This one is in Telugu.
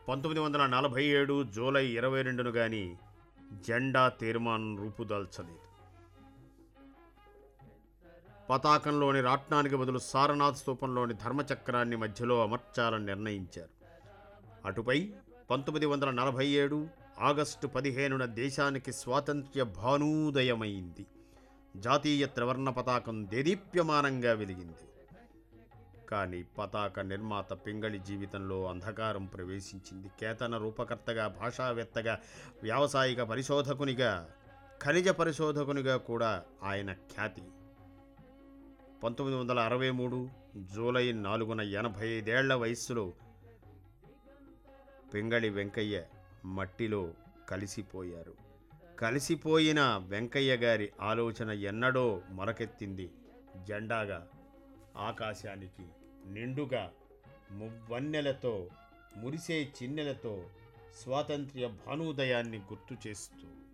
పంతొమ్మిది వందల నలభై ఏడు జూలై ఇరవై రెండును గాని జెండా తీర్మానం రూపుదాల్చలేదు పతాకంలోని రాట్నానికి బదులు సారనాథ్ స్తూపంలోని ధర్మచక్రాన్ని మధ్యలో అమర్చాలని నిర్ణయించారు అటుపై పంతొమ్మిది వందల నలభై ఏడు ఆగస్టు పదిహేనున దేశానికి స్వాతంత్ర్య భానూదయమైంది జాతీయ త్రివర్ణ పతాకం దేదీప్యమానంగా వెలిగింది కానీ పతాక నిర్మాత పింగళి జీవితంలో అంధకారం ప్రవేశించింది కేతన రూపకర్తగా భాషావేత్తగా వ్యావసాయిక పరిశోధకునిగా ఖనిజ పరిశోధకునిగా కూడా ఆయన ఖ్యాతి పంతొమ్మిది వందల అరవై మూడు జూలై నాలుగున ఎనభై ఐదేళ్ల వయస్సులో పింగళి వెంకయ్య మట్టిలో కలిసిపోయారు కలిసిపోయిన వెంకయ్య గారి ఆలోచన ఎన్నడో మొలకెత్తింది జెండాగా ఆకాశానికి నిండుగా మువ్వన్నెలతో మురిసే చిన్నెలతో స్వాతంత్ర్య భానోదయాన్ని గుర్తు చేస్తూ